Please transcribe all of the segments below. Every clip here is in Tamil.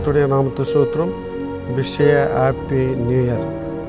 கர்த்தருடைய நாமத்து சூத்திரம் விஷய ஹாப்பி நியூ இயர்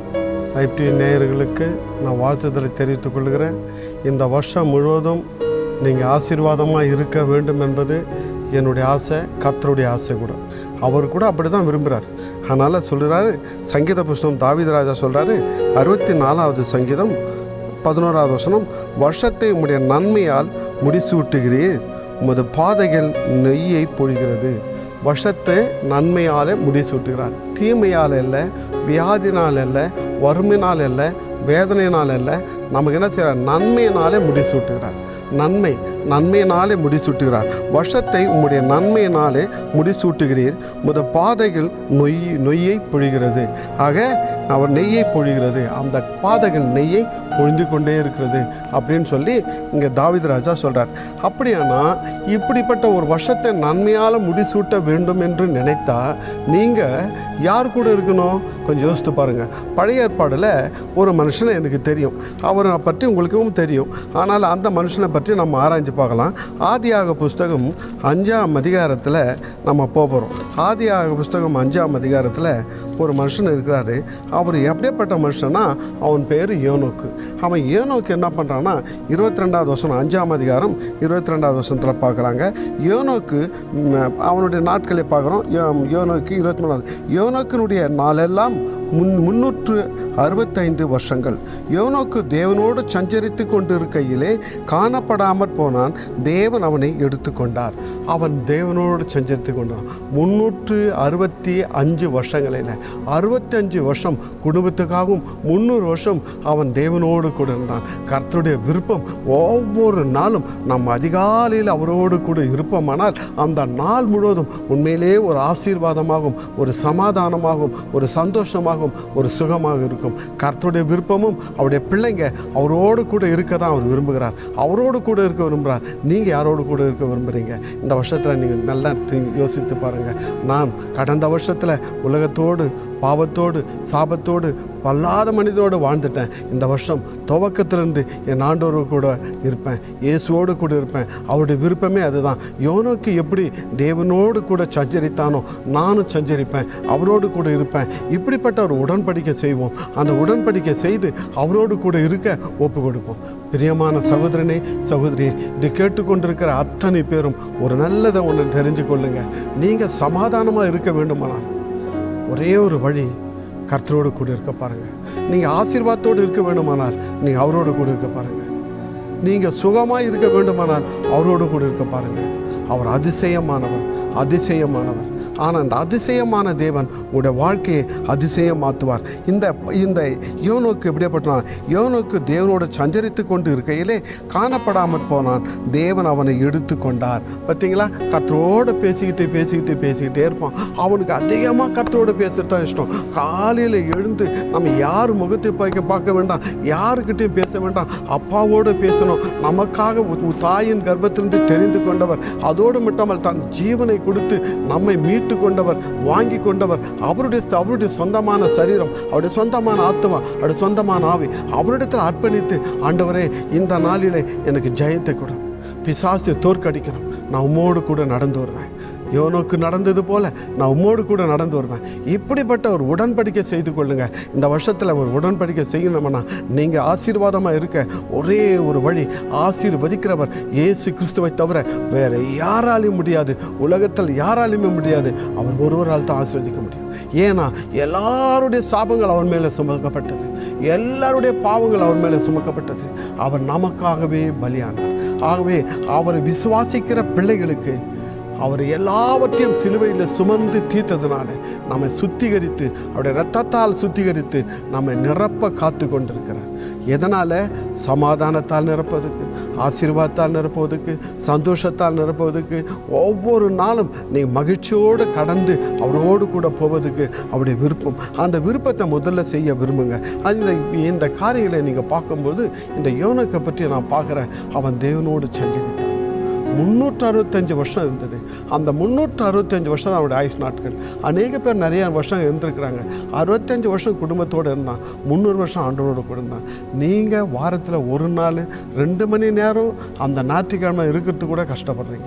ஐடி நேயர்களுக்கு நான் வாழ்த்துதலை தெரிவித்துக் கொள்கிறேன் இந்த வருஷம் முழுவதும் நீங்கள் ஆசீர்வாதமாக இருக்க வேண்டும் என்பது என்னுடைய ஆசை கர்த்தருடைய ஆசை கூட அவர் கூட அப்படி தான் விரும்புகிறார் அதனால் சொல்கிறாரு சங்கீத புஸ்தகம் தாவீது ராஜா சொல்கிறாரு அறுபத்தி நாலாவது சங்கீதம் பதினோராவது வசனம் வருஷத்தை உம்முடைய நன்மையால் முடிசூட்டுகிறீர் உமது பாதைகள் நெய்யை பொழிகிறது வருஷத்தை நன்மையால் முடிசூட்டுகிறார் தீமையால் இல்லை வியாதினால் இல்லை வறுமையினால் இல்லை வேதனையினால் இல்லை நமக்கு என்ன செய்கிறார் நன்மையினாலே முடிசூட்டுகிறார் நன்மை நன்மையினாலே முடிசூட்டுகிறார் வருஷத்தை உம்முடைய நன்மையினாலே முடிசூட்டுகிறீர் முத பாதைகள் நொய் நொய்யை பொழிகிறது ஆக அவர் நெய்யை பொழிகிறது அந்த பாதைகள் நெய்யை பொழிந்து கொண்டே இருக்கிறது அப்படின்னு சொல்லி இங்கே தாவித ராஜா சொல்கிறார் அப்படியானா இப்படிப்பட்ட ஒரு வருஷத்தை நன்மையால் முடிசூட்ட வேண்டும் என்று நினைத்தா நீங்கள் யார் கூட இருக்கணும் கொஞ்சம் யோசித்து பாருங்கள் பழைய ஏற்பாடில் ஒரு மனுஷனை எனக்கு தெரியும் அவரை பற்றி உங்களுக்கும் தெரியும் ஆனால் அந்த மனுஷனை பற்றி நம்ம ஆராய்ஞ்சு பார்க்கலாம் ஆதியாக புஸ்தகம் அஞ்சாம் அதிகாரத்தில் நம்ம போகிறோம் ஆதியாக புஸ்தகம் அஞ்சாம் அதிகாரத்தில் ஒரு மனுஷன் இருக்கிறாரு அவர் எப்படிப்பட்ட மனுஷனா அவன் பேர் யோனோக்கு அவன் யோனோக்கு என்ன பண்ணுறான்னா இருபத்தி ரெண்டாவது வருஷம் அஞ்சாம் அதிகாரம் இருபத்தி ரெண்டாவது வருஷத்தில் பார்க்குறாங்க யோனோக்கு ம், அவனுடைய நாட்களை பார்க்குறோம் யோ- யோனோக்கு இருபத்தி மூணாவது யோனோக்கினுடைய நாளெல்லாம் முன் முன்னூற்று அறுபத்தைந்து வருஷங்கள் யோனோக்கு தேவனோடு சஞ்சரித்து கொண்டிருக்கையிலே காணப்படாமற் போனான் தேவன் அவனை எடுத்துக்கொண்டார் அவன் தேவனோடு சஞ்சரித்து கொண்டான் முன்னூற்று அறுபத்தி அஞ்சு வருஷங்களில் அறுபத்தஞ்சு வருஷம் குடும்பத்துக்காகவும் முந்நூறு வருஷம் அவன் தேவனோடு கூட இருந்தான் கர்த்தருடைய விருப்பம் ஒவ்வொரு நாளும் நம்ம அதிகாலையில் அவரோடு கூட இருப்போமானால் அந்த நாள் முழுவதும் உண்மையிலே ஒரு ஆசீர்வாதமாகும் ஒரு சமாதானமாகும் ஒரு சந்தோஷமாகும் ஒரு சுகமாக இருக்கும் கர்த்தருடைய விருப்பமும் அவருடைய பிள்ளைங்க அவரோடு கூட இருக்க தான் அவர் விரும்புகிறார் அவரோடு கூட இருக்க விரும்புகிறார் நீங்கள் யாரோடு கூட இருக்க விரும்புகிறீங்க இந்த வருஷத்தில் நீங்கள் நல்லா தி- யோசித்து பாருங்கள் நான் கடந்த வருஷத்தில் உலகத்தோடு பாவத்தோடு சாபத்தோடு பல்லாத மனிதனோடு வாழ்ந்துட்டேன் இந்த வருஷம் துவக்கத்திலிருந்து என் ஆண்டோரு கூட இருப்பேன் இயேசுவோடு கூட இருப்பேன் அவருடைய விருப்பமே அதுதான் யோனோக்கு எப்படி தேவனோடு கூட சஞ்சரித்தானோ நானும் சஞ்சரிப்பேன் அவரோடு கூட இருப்பேன் இப்படிப்பட்ட ஒரு உடன்படிக்கை செய்வோம் அந்த உடன்படிக்கை செய்து அவரோடு கூட இருக்க ஒப்பு கொடுப்போம் பிரியமான சகோதரனே சகோதரி இது கேட்டுக்கொண்டிருக்கிற அத்தனை பேரும் ஒரு நல்லதை ஒன்று தெரிஞ்சு கொள்ளுங்க நீங்கள் சமாதானமாக இருக்க வேண்டுமானால் ஒரே ஒரு வழி கர்த்தரோடு கூட இருக்க பாருங்க நீங்கள் ஆசீர்வாதத்தோடு இருக்க வேண்டுமானால் நீங்கள் அவரோடு கூட இருக்க பாருங்க நீங்கள் சுகமாக இருக்க வேண்டுமானால் அவரோடு கூட இருக்க பாருங்க அவர் அதிசயமானவர் அதிசயமானவர் ஆனால் அந்த அதிசயமான தேவன் உங்களுடைய வாழ்க்கையை அதிசயம் மாற்றுவார் இந்த இந்த யோனோக்கு எப்படிப்பட்டான் யோனோக்கு தேவனோடு சஞ்சரித்து கொண்டு இருக்கையிலே காணப்படாமற் போனான் தேவன் அவனை எடுத்து கொண்டார் பார்த்தீங்களா கத்தரோடு பேசிக்கிட்டு பேசிக்கிட்டு பேசிக்கிட்டே இருப்பான் அவனுக்கு அதிகமாக கத்தரோடு பேசுறது தான் இஷ்டம் காலையில் எழுந்து நம்ம யார் முகத்தை பார்க்க பார்க்க வேண்டாம் யாருக்கிட்டையும் பேச வேண்டாம் அப்பாவோடு பேசணும் நமக்காக ஒரு தாயின் கர்ப்பத்திலிருந்து தெரிந்து கொண்டவர் அதோடு மட்டுமல் தன் ஜீவனை கொடுத்து நம்மை மீட்டு கொண்டவர் வாங்கி கொண்டவர் அவருடைய அவருடைய சொந்தமான சரீரம் அவருடைய சொந்தமான ஆத்மா அவருடைய சொந்தமான ஆவி அவரிடத்தில் அர்ப்பணித்து ஆண்டவரே இந்த நாளிலே எனக்கு ஜெயத்தை கொடு பிசாசு தோற்கடிக்கணும் நான் உம்மோடு கூட நடந்து வருவேன் யோனோக்கு நடந்தது போல நான் உம்மோடு கூட நடந்து வருவேன் இப்படிப்பட்ட ஒரு உடன்படிக்கை செய்து கொள்ளுங்க இந்த வருஷத்தில் ஒரு உடன்படிக்கை செய்யணும்னா நீங்கள் ஆசீர்வாதமாக இருக்க ஒரே ஒரு வழி ஆசீர்வதிக்கிறவர் இயேசு கிறிஸ்துவை தவிர வேற யாராலையும் முடியாது உலகத்தில் யாராலையுமே முடியாது அவர் ஒருவரால் தான் ஆசீர்வதிக்க முடியும் ஏன்னா எல்லாருடைய சாபங்கள் அவர் மேலே சுமக்கப்பட்டது எல்லாருடைய பாவங்கள் அவர் மேலே சுமக்கப்பட்டது அவர் நமக்காகவே பலியானார் ஆகவே அவரை விசுவாசிக்கிற பிள்ளைகளுக்கு அவர் எல்லாவற்றையும் சிலுவையில் சுமந்து தீர்த்ததுனால நம்மை சுத்திகரித்து அவருடைய இரத்தத்தால் சுத்திகரித்து நம்மை நிரப்ப காத்து கொண்டிருக்கிறார் எதனால் சமாதானத்தால் நிரப்பதுக்கு ஆசீர்வாதத்தால் நிரப்புவதற்கு சந்தோஷத்தால் நிரப்புவதற்கு ஒவ்வொரு நாளும் நீ மகிழ்ச்சியோடு கடந்து அவரோடு கூட போவதுக்கு அவருடைய விருப்பம் அந்த விருப்பத்தை முதல்ல செய்ய விரும்புங்க அந்த இந்த காரியங்களை நீங்கள் பார்க்கும்போது இந்த யோனக்கை பற்றி நான் பார்க்குறேன் அவன் தேவனோடு சஞ்சரித்தான் முந்நூற்று அறுபத்தஞ்சு வருஷம் இருந்தது அந்த முந்நூற்று அறுபத்தஞ்சு வருஷம் தான் அவருடைய ஆயுஷ் நாட்கள் அநேக பேர் நிறைய வருஷம் இருந்திருக்கிறாங்க அறுபத்தஞ்சு வருஷம் குடும்பத்தோடு இருந்தான் முந்நூறு வருஷம் ஆண்டவரோடு கூட இருந்தான் நீங்கள் வாரத்தில் ஒரு நாள் ரெண்டு மணி நேரம் அந்த ஞாயிற்றுக்கிழமை இருக்கிறது கூட கஷ்டப்படுறீங்க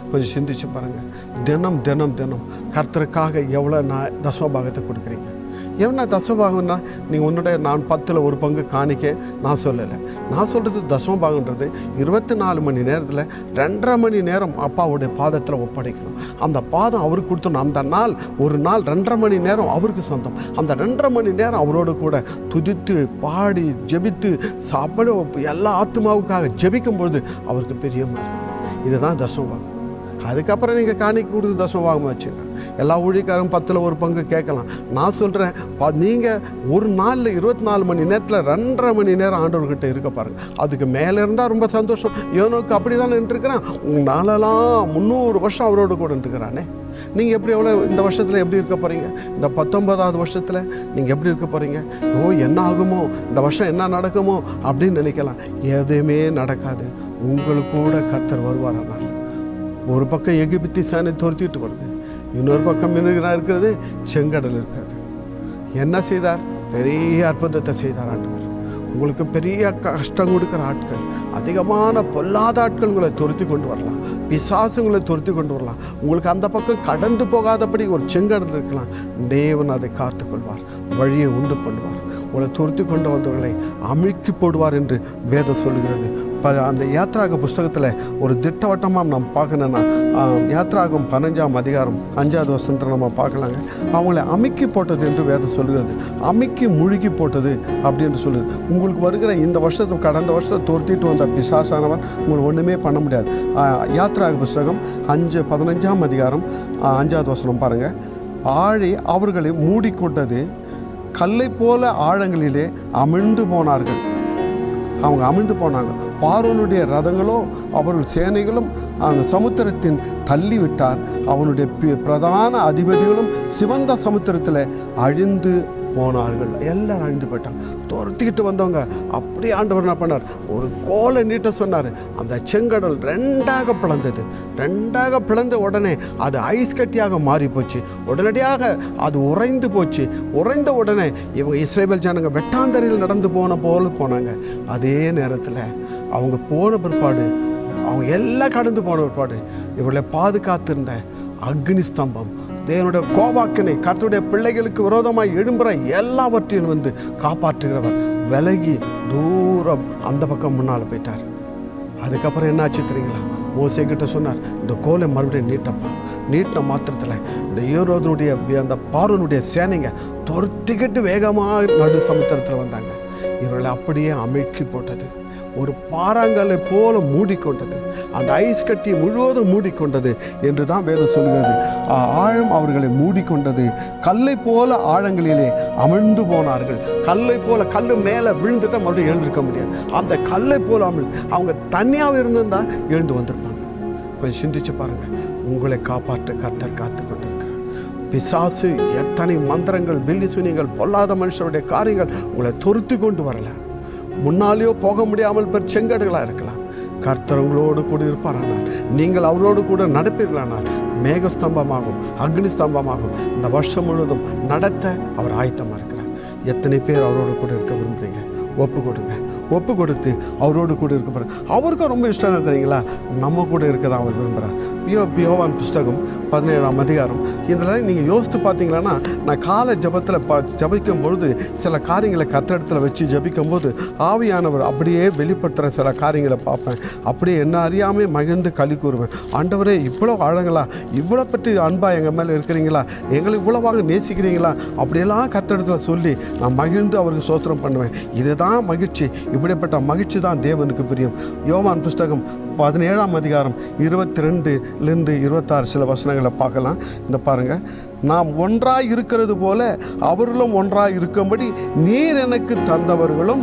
கொஞ்சம் சிந்திச்சு பாருங்கள் தினம் தினம் தினம் கர்த்தருக்காக எவ்வளோ நான் தசமபாகத்தை கொடுக்குறீங்க என்ன தசமபாகம்னா நீங்கள் உன்னுடைய நான் பத்தில் ஒரு பங்கு காணிக்க நான் சொல்லலை நான் சொல்கிறது தசமபாகன்றது இருபத்தி நாலு மணி நேரத்தில் ரெண்டரை மணி நேரம் அப்பாவுடைய பாதத்தில் ஒப்படைக்கணும் அந்த பாதம் அவருக்கு கொடுத்தணும் அந்த நாள் ஒரு நாள் ரெண்டரை மணி நேரம் அவருக்கு சொந்தம் அந்த ரெண்டரை மணி நேரம் அவரோடு கூட துதித்து பாடி ஜெபித்து சாப்பிட எல்லா ஆத்மாவுக்காக ஜெபிக்கும் பொழுது அவருக்கு பிரியமாக இருக்கும் இதுதான் தசமபாகம் அதுக்கப்புறம் நீங்கள் காணிக்க கொடுத்து தசமபாகம் வச்சுங்க எல்லா ஊழியக்காரும் பத்தில் ஒரு பங்கு கேட்கலாம் நான் சொல்கிறேன் பா நீங்கள் ஒரு நாளில் இருபத்தி நாலு மணி நேரத்தில் ரெண்டரை மணி நேரம் ஆண்டவர்கிட்ட இருக்க பாருங்கள் அதுக்கு மேலே இருந்தால் ரொம்ப சந்தோஷம் யோனோக்கு அப்படி தானே நின்றுருக்கிறான் உங்களாலலாம் முந்நூறு வருஷம் அவரோடு கூட நின்றுக்கிறானே நீங்கள் எப்படி எவ்வளோ இந்த வருஷத்தில் எப்படி இருக்க போகிறீங்க இந்த பத்தொன்பதாவது வருஷத்தில் நீங்கள் எப்படி இருக்க போகிறீங்க ஓ என்ன ஆகுமோ இந்த வருஷம் என்ன நடக்குமோ அப்படின்னு நினைக்கலாம் எதுவுமே நடக்காது உங்களுக்கு கூட கர்த்தர் வருவார் ஆனால் ஒரு பக்கம் எகிப்தி சேனை துரத்திட்டு வருது இன்னொரு பக்கம் மினுகிறா இருக்கிறது செங்கடல் இருக்கிறது என்ன செய்தார் பெரிய அற்புதத்தை செய்தார் ஆண்டவர் உங்களுக்கு பெரிய கஷ்டம் கொடுக்குற ஆட்கள் அதிகமான பொல்லாத ஆட்கள் உங்களை துரத்தி கொண்டு வரலாம் பிசாசுங்களை துரத்தி கொண்டு வரலாம் உங்களுக்கு அந்த பக்கம் கடந்து போகாதபடி ஒரு செங்கடல் இருக்கலாம் தேவன் அதை காத்துக்கொள்வார் வழியை உண்டு பண்ணுவார் உங்களை துரத்தி கொண்டு வந்தவர்களை அமுக்கி போடுவார் என்று வேதம் சொல்லுகிறது இப்போ அந்த யாத்ராக புஸ்தகத்தில் ஒரு திட்டவட்டமாக நம்ம பார்க்கணுன்னா யாத்ராகம் பதினஞ்சாம் அதிகாரம் அஞ்சாவது வருஷத்தில் நம்ம பார்க்கலாங்க அவங்கள அமுக்கி போட்டது என்று வேதம் சொல்லுகிறது அமுக்கி முழுகி போட்டது அப்படின்னு சொல்லுது உங்களுக்கு வருகிற இந்த வருஷத்துக்கு கடந்த வருஷத்தை துரத்திட்டு வந்த பிசாசானவன் உங்களுக்கு ஒன்றுமே பண்ண முடியாது யாத்ராக புஸ்தகம் அஞ்சு பதினஞ்சாம் அதிகாரம் ஆ, அஞ்சாவது வசனம் பாருங்கள் ஆழி அவர்களை மூடிக்கொண்டது கல்லை போல ஆழங்களிலே அமிழ்ந்து போனார்கள் அவங்க அமிழ்ந்து போனாங்க பார்வனுடைய ரதங்களோ அவர்கள் சேனைகளும் அந்த சமுத்திரத்தின் தள்ளி விட்டார் அவனுடைய பி- பிரதான அதிபதிகளும் சிவந்த சமுத்திரத்தில் அழிந்து போனார்கள் எல்லாரும் அழிந்து போயிட்டாங்க துரத்திக்கிட்டு வந்தவங்க அப்படியே ஆண்டவர் என்ன பண்ணார் ஒரு கோலை நீட்ட சொன்னார் அந்த செங்கடல் ரெண்டாக பிளந்தது ரெண்டாக பிளந்த உடனே அது ஐஸ் கட்டியாக மாறி போச்சு உடனடியாக அது உறைந்து போச்சு உறைந்த உடனே இவங்க இஸ்ரேல் ஜனங்க வெட்டாந்தரையில் நடந்து போன போல போனாங்க அதே நேரத்தில் அவங்க போன பிற்பாடு அவங்க எல்லாம் கடந்து போன பிற்பாடு இவர்களை பாதுகாத்திருந்த அக்னி ஸ்தம்பம் தேவனுடைய கோபாக்கினை கர்த்தருடைய பிள்ளைகளுக்கு விரோதமாய் எழும்புற எல்லாவற்றையும் வந்து காப்பாற்றுகிறவர் விலகி தூரம் அந்த பக்கம் முன்னால் போயிட்டார் அதுக்கப்புறம் என்னாச்சு தெரியுங்களா மோசே கிட்ட சொன்னார் இந்த கோலை மறுபடியும் நீட்டப்பா நீட்டின மாத்திரத்தில் இந்த ஈரோதனுடைய அந்த பார்வனுடைய சேனைங்க துரத்திக்கிட்டு வேகமாக நடு சமுத்திரத்தில் வந்தாங்க இவர்களை அப்படியே அமுக்கி போட்டது ஒரு பாறாங்கல்லை போல மூடிக்கொண்டது அந்த ஐஸ் கட்டி முழுவதும் மூடிக்கொண்டது என்று தான் வேதம் சொல்கிறது ஆ, ஆழம் அவர்களை மூடிக்கொண்டது கல்லை போல ஆழங்களிலே அமிழ்ந்து போனார்கள் கல்லை போல கல் மேலே விழுந்துட்டா மறுபடியும் எழுந்திருக்க முடியாது அந்த கல்லை போல அமிழ் அவங்க தனியாக இருந்திருந்தா எழுந்து வந்திருப்பாங்க கொஞ்சம் சிந்திச்சு பாருங்க உங்களை காப்பாற்ற கர்த்தர் காத்து கொண்டிருக்கிறார் பிசாசு எத்தனை மந்திரங்கள் பில்லி சுனிகள் பொல்லாத மனுஷருடைய காரியங்கள் உங்களை துருத்தி கொண்டு வரல முன்னாலேயோ போக முடியாமல் பெரு செங்கடுகளாக இருக்கலாம் கர்த்தர் உங்களோடு கூட இருப்பாரானால் நீங்கள் அவரோடு கூட நடப்பீர்களானால் மேகஸ்தம்பமாகும் அக்னி ஸ்தம்பமாகும் இந்த வருஷம் முழுவதும் நடத்த அவர் ஆயத்தமாக இருக்கிறார் எத்தனை பேர் அவரோடு கூட இருக்க விரும்புகிறீங்க ஒப்பு கொடுங்க ஒப்பு கொடுத்து அவரோடு கூட இருக்க பாருங்க அவருக்கும் ரொம்ப இஷ்டம் என்ன தெரியுங்களா நம்ம கூட இருக்க தான் அவர் விரும்புகிறார் பியோ பியோவான் புஸ்தகம் பதினேழாம் அதிகாரம் இதில் நீங்கள் யோசித்து பார்த்தீங்கன்னா நான் காலை ஜபத்தில் ப ஜபிக்கும் பொழுது சில காரியங்களை கத்திடத்தில் வச்சு ஜபிக்கும் போது ஆவியானவர் அப்படியே வெளிப்படுத்துகிற சில காரியங்களை பார்ப்பேன் அப்படியே என்ன அறியாமல் மகிழ்ந்து களி கூறுவேன் ஆண்டவரே இவ்வளோ ஆழங்களா இவ்வளோ பற்றி அன்பா எங்கள் மேலே இருக்கிறீங்களா எங்களை இவ்வளவாக நேசிக்கிறீங்களா அப்படியெல்லாம் கத்திடத்தில் சொல்லி நான் மகிழ்ந்து அவருக்கு சோத்திரம் பண்ணுவேன் இதுதான் மகிழ்ச்சி இப்படிப்பட்ட மகிழ்ச்சி தான் தேவனுக்கு பிரியம் யோவான் புஸ்தகம் பதினேழாம் அதிகாரம் இருபத்தி ரெண்டுலேருந்து இருபத்தாறு சில வசனங்களை பார்க்கலாம் இந்த பாருங்கள் நாம் ஒன்றாய் இருக்கிறது போல அவர்களும் ஒன்றாய் இருக்கும்படி நீர் எனக்கு தந்தவர்களும்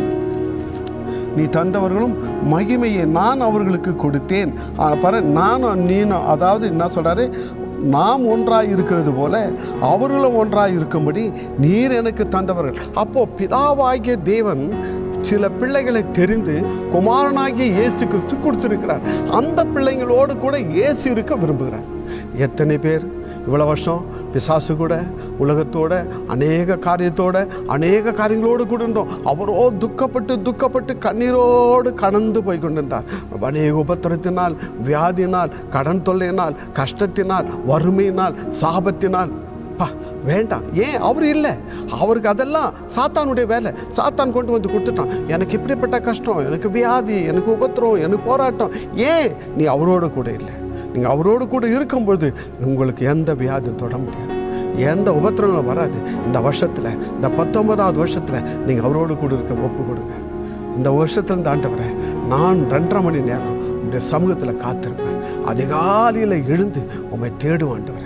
நீ தந்தவர்களும் மகிமையை நான் அவர்களுக்கு கொடுத்தேன் ஆ, பாரு நானும் நீனும் அதாவது என்ன சொல்கிறாரு நாம் ஒன்றாய் இருக்கிறது போல அவர்களும் ஒன்றாய் இருக்கும்படி நீர் எனக்கு தந்தவர்கள் அப்போ பிதாவாகிய தேவன் சில பிள்ளைகளை தெரிந்து குமாரனாகிய இயேசு கிறிஸ்து கொடுத்திருக்கிறார் அந்த பிள்ளைங்களோடு கூட இயேசு இருக்க விரும்புகிறார் எத்தனை பேர் இவ்வளோ வருஷம் பிசாசு கூட உலகத்தோட அநேக காரியத்தோட அநேக காரியங்களோடு கூட இருந்தோம் அவரோ துக்கப்பட்டு துக்கப்பட்டு கண்ணீரோடு கடந்து போய் கொண்டிருந்தார் அநேக உபத்திரத்தினால் வியாதியினால் கடன் தொல்லையினால் கஷ்டத்தினால் வறுமையினால் சாபத்தினால் பா வேண்டாம் ஏன் அவர் இல்லை அவருக்கு அதெல்லாம் சாத்தானுடைய வேலை சாத்தான் கொண்டு வந்து கொடுத்துட்டான் எனக்கு இப்படிப்பட்ட கஷ்டம் எனக்கு வியாதி எனக்கு உபத்திரம் எனக்கு போராட்டம் ஏன் நீ அவரோட கூட இல்லை நீங்கள் அவரோடு கூட இருக்கும்பொழுது உங்களுக்கு எந்த வியாதியும் தொட முடியாது எந்த உபத்திரங்களும் வராது இந்த வருஷத்தில் இந்த பத்தொன்பதாவது வருஷத்தில் நீங்கள் அவரோடு கூட இருக்க ஒப்பு கொடுங்க இந்த வருஷத்துல இருந்து ஆண்டவரை நான் ரெண்டரை மணி நேரம் உங்களுடைய சமூகத்தில் காத்திருப்பேன் அதிகாலையில் எழுந்து உண்மை தேடுவேன் ஆண்டவரை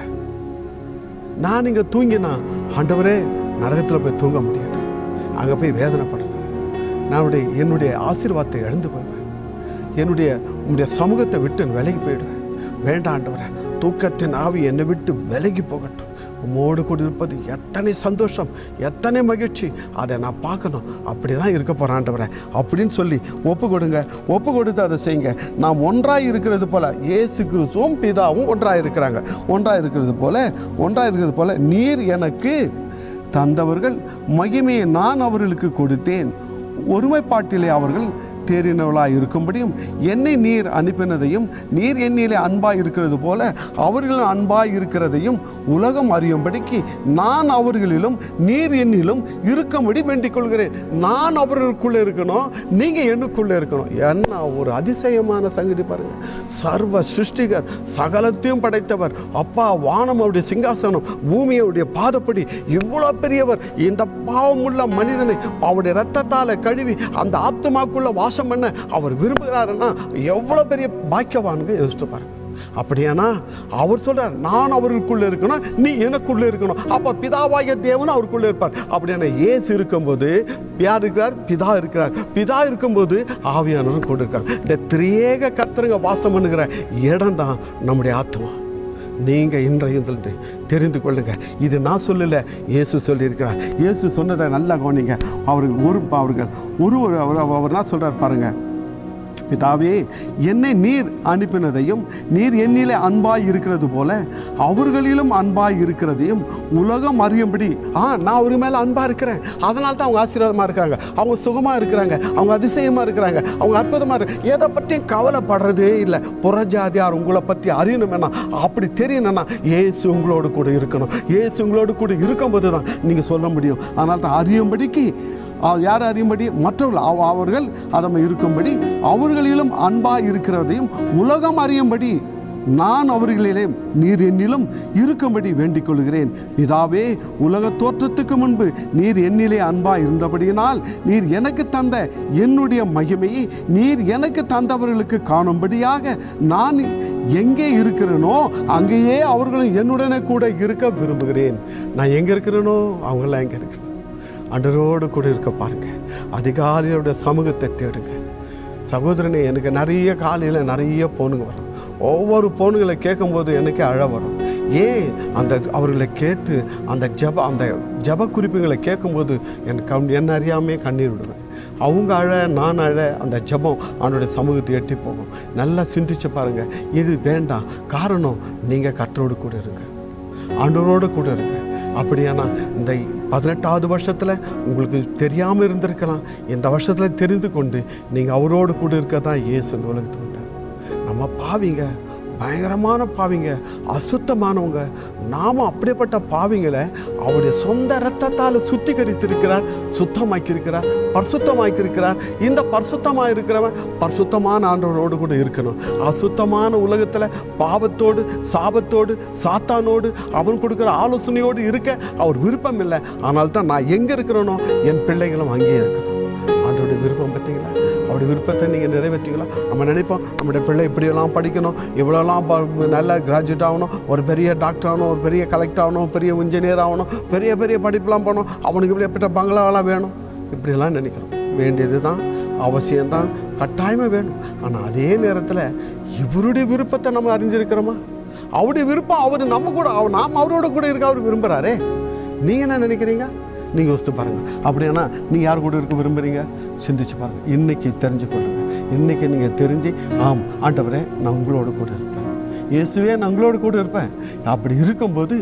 நான் இங்கே தூங்கினா ஆண்டவரே நரகத்தில் போய் தூங்க முடியாது அங்கே போய் வேதனைப்படணும் நான் என்னுடைய ஆசீர்வாதத்தை இழந்து போயிடுவேன் என்னுடைய உங்களுடைய சமூகத்தை விட்டு நான் விலகி போயிடுவேன் வேண்டாம் ஆண்டவரே தூக்கத்தின் ஆவி என்னை விட்டு விலகி போகட்டும் உம்மோடு கூட இருப்பது எத்தனை சந்தோஷம் எத்தனை மகிழ்ச்சி அதை நான் பார்க்கணும் அப்படி தான் இருக்க போகிறேன் ஆண்டவரே அப்படின்னு சொல்லி ஒப்பு கொடுங்க ஒப்பு கொடுத்து அதை செய்யுங்க நாம் ஒன்றாய் இருக்கிறது போல இயேசு கிறிஸ்துவும் பிதாவும் ஒன்றாய் இருக்கிறாங்க ஒன்றாய் இருக்கிறது போல ஒன்றாய் இருக்கிறது போல நீர் எனக்கு தந்தவர்கள் மகிமையை நான் அவர்களுக்கு கொடுத்தேன் ஒருமைப்பாட்டிலே அவர்கள் தேறினவளாய் இருக்கும்படியும் என்னை நீர் அனுப்பினதையும் நீர் என்னிலே அன்பாய் இருக்கிறது போல அவர்களும் அன்பாய் இருக்கிறதையும் உலகம் அறியும்படிக்கு நான் அவர்களிலும் நீர் என்னிலும் இருக்கும்படி வேண்டிக் கொள்கிறேன் நான் அவர்களுக்குள்ளே இருக்கணும் நீங்கள் எனக்குள்ளே இருக்கணும் என்ன ஒரு அதிசயமான சங்கதி பாருங்க சர்வ சிருஷ்டிகர் சகலத்தையும் படைத்தவர் அப்பா வானம் அவருடைய சிங்காசனம் பூமி அவருடைய பாதப்படி இவ்வளோ பெரியவர் இந்த பாவமுள்ள மனிதனை அவருடைய ரத்தத்தால் கழுவி அந்த ஆத்மாக்குள்ள வாசம் பண்ண அவர் விரும்புகிறாருன்னா எவ்வளோ பெரிய பாக்கியவானுங்க யோசித்து பாருங்க அப்படியானா அவர் சொல்றார் நான் அவருக்குள்ளே இருக்கணும் நீ எனக்குள்ளே இருக்கணும் அப்போ பிதாவாகிய தேவன் அவருக்குள்ளே இருப்பார் அப்படியான இயேசு இருக்கும்போது யார் இருக்கிறார் பிதா இருக்கிறார் பிதா இருக்கும்போது ஆவியானவர் கொண்டு இருக்கார் இந்த திரியேக கர்த்தருங்க வாசம் பண்ணுகிற இடம் தான் நம்முடைய ஆத்மா நீங்கள் இன்றையும் தெரிந்து தெரிந்து கொள்ளுங்க இது நான் சொல்லலை இயேசு சொல்லியிருக்கிறார் இயேசு சொன்னதை நல்லா கவனிங்க அவர்கள் ஒரு அவர்கள் ஒரு ஒரு அவர் அவர் என்ன சொல்கிறார் பாருங்கள் பிதாவே என்னை நீர் அனுப்பினதையும் நீர் என்னிலே அன்பாய் இருக்கிறது போல அவர்களிலும் அன்பாய் இருக்கிறதையும் உலகம் அறியும்படி ஆ நான் அவர் மேலே அன்பாக இருக்கிறேன் அதனால தான் அவங்க ஆசீர்வாதமாக இருக்காங்க அவங்க சுகமாக இருக்கிறாங்க அவங்க அதிசயமாக இருக்கிறாங்க அவங்க அற்புதமாக இருக்கு எதை பற்றியும் கவலைப்படுறதே இல்லை புறஜாதியார் உங்களை பற்றி அறியணுமேனா அப்படி தெரியணும்னா ஏசு உங்களோடு கூட இருக்கணும் ஏசு உங்களோடு கூட இருக்கும்போது தான் நீங்கள் சொல்ல முடியும் அதனால தான் அறியும்படிக்கு அஹ், யார் அறியும்படி மற்றவர்கள் அவ- அவர்கள் அதம் இருக்கும்படி அவர்களிலும் அன்பாய் இருக்கிறதையும் உலகம் அறியும்படி நான் அவர்களிலே நீர் என்னிலும் இருக்கும்படி வேண்டிக் கொள்கிறேன் பிதாவே உலக தோற்றத்துக்கு முன்பு நீர் என்னிலே அன்பாய் இருந்தபடியினால் நீர் எனக்கு தந்த என்னுடைய மகிமையை நீர் எனக்கு தந்தவர்களுக்கு காணும்படியாக நான் எங்கே இருக்கிறேனோ அங்கேயே அவர்களும் என்னுடனே கூட இருக்க விரும்புகிறேன் நான் எங்கே இருக்கிறேனோ அவங்களாம் எங்கே இருக்கிறேன் அண்டரோடு கூட இருக்க பாருங்க அதிகாலையோட சமூகத்தை தேடுங்க சகோதரனே எனக்கு நிறைய காலையில் நிறைய பொண்ணுங்க வரும் ஒவ்வொரு பொண்ணுங்களை கேட்கும்போது எனக்கே அழ வரும் ஏன் அந்த அவர்களை கேட்டு அந்த ஜப அந்த ஜப குறிப்புகளை கேட்கும்போது எனக்கு கண் என்ன அறியாமே கண்ணீர் விடுவேன் அவங்க அழ நான் அழ அந்த ஜபம் அவனுடைய சமூகத்தை எட்டி போகும் நல்லா சிந்திச்சு பாருங்கள் இது வேண்டாம் காரணம் நீங்கள் கற்றோடு கூட இருங்க ஆண்டவரோடு கூட இருங்க அப்படியானா இந்த பதினெட்டாவது வருஷத்தில் உங்களுக்கு தெரியாமல் இருந்திருக்கலாம் இந்த வருஷத்தில் தெரிந்து கொண்டு நீங்கள் அவரோடு கூட இருக்க தான் இயேசு இந்த உலகத்துக்கு வந்தார் நம்ம பாவிங்க பயங்கரமான பாவிங்க அசுத்தமானவங்க நாம அப்படிப்பட்ட பாவிங்களை அவருடைய சொந்த இரத்தத்தால் சுத்திகரித்திருக்கிறார் சுத்தமாக்கியிருக்கிறார் பரிசுத்தமாக்கியிருக்கிறார் இந்த பரிசுத்தமாக இருக்கிறவன் பரிசுத்தமான ஆண்டவரோடு கூட இருக்கணும் அசுத்தமான உலகத்தில் பாவத்தோடு சாபத்தோடு சாத்தானோடு அவன் கொடுக்குற ஆலோசனையோடு இருக்க அவர் விருப்பம் இல்லை ஆனால் தான் நான் எங்கே இருக்கிறேனோ என் பிள்ளைகளும் அங்கேயே இருக்கணும் ஆண்டோடைய விருப்பம் பார்த்தீங்களா அவருடைய விருப்பத்தை நீங்கள் நிறைவேற்றிக்கலாம் நம்ம நினைப்போம் நம்முடைய பிள்ளை இப்படியெல்லாம் படிக்கணும் இவ்வளோலாம் ப- நல்ல கிராஜுவேட் ஆகணும் ஒரு பெரிய டாக்டர் ஆகணும் ஒரு பெரிய கலெக்டர் ஆகணும் பெரிய இன்ஜினியர் ஆகணும் பெரிய பெரிய படிப்புலாம் போகணும் அவனுக்கு இப்படி எப்படிப்பட்ட பங்களாவெல்லாம் வேணும் இப்படியெல்லாம் நினைக்கிறோம் வேண்டியது தான் அவசியம்தான் கட்டாயமாக வேணும் ஆனால் அதே நேரத்தில் இவருடைய விருப்பத்தை நம்ம அறிஞ்சிருக்கிறோமா அவருடைய விருப்பம் அவர் நம்ம கூட அவர் நாம் அவரோட கூட இருக்க அவர் விரும்புகிறாரே நீங்கள் என்ன நினைக்கிறீங்க நீங்கள் யோசித்து பாருங்கள் அப்படியானா நீங்கள் யார் கூட இருக்க விரும்புகிறீங்க சிந்திச்சு பாருங்கள் இன்றைக்கி தெரிஞ்சு கொள்ளுங்க இன்றைக்கி நீங்கள் தெரிஞ்சு ஆம் ஆண்டவரே நான் உங்களோட கூட இருப்பேன் இயேசுவே நான் உங்களோட கூட இருப்பேன் அப்படி இருக்கும்போது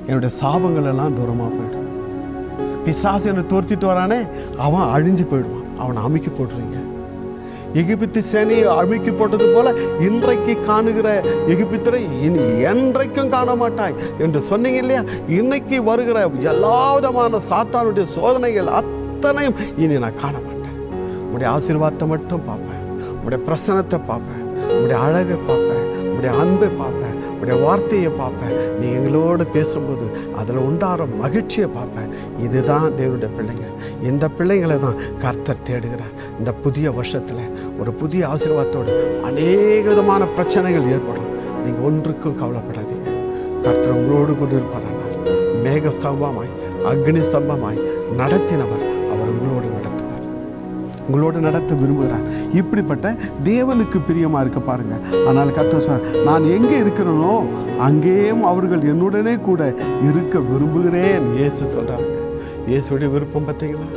என்னுடைய சாபங்கள் எல்லாம் தூரமாக போயிடும் பிசாசு என்னை துரத்திட்டு வரானே அவன் அழிஞ்சு போயிடுவான் அவனை அமைக்கி போட்டுருவீங்க எகிப்து சேனையை அழுக்கி போட்டது போல இன்றைக்கு காணுகிற எகிப்திரை இனி என்றைக்கும் காண மாட்டாய் என்று சொன்னீங்க இல்லையா இன்னைக்கு வருகிற எல்லா விதமான சாத்தானுடைய சோதனைகள் அத்தனையும் இனி நான் காண மாட்டேன் உங்களுடைய ஆசீர்வாதத்தை மட்டும் பார்ப்பேன் உங்களுடைய பிரசனத்தை பார்ப்பேன் உங்களுடைய அழகை பார்ப்பேன் உங்களுடைய அன்பை பார்ப்பேன் உங்களுடைய வார்த்தையை பார்ப்பேன் நீ எங்களோடு பேசும்போது அதில் உண்டாகிற மகிழ்ச்சியை பார்ப்பேன் இதுதான் தேவனுடைய பிள்ளைங்க இந்த பிள்ளைங்களை தான் கர்த்தர் தேடுகிறார் இந்த புதிய வருஷத்தில் ஒரு புதிய ஆசீர்வாதத்தோடு அநேக விதமான பிரச்சனைகள் ஏற்படும் நீங்கள் ஒன்றுக்கும் கவலைப்படாதீங்க கர்த்தர் உங்களோடு கொண்டு இருப்பாரானால் மேக ஸ்தம்பமாய் அக்னி ஸ்தம்பமாய் நடத்தினவர் அவர் உங்களோடு நடத்துவார் உங்களோடு நடத்த விரும்புகிறார் இப்படிப்பட்ட தேவனுக்கு பிரியமாக இருக்க பாருங்க ஆனால் கர்த்தர் சார் நான் எங்கே இருக்கிறேனோ அங்கேயும் அவர்கள் என்னுடனே கூட இருக்க விரும்புகிறேன் இயேசு சொல்கிறாங்க இயேசுடைய விருப்பம் பார்த்தீங்களா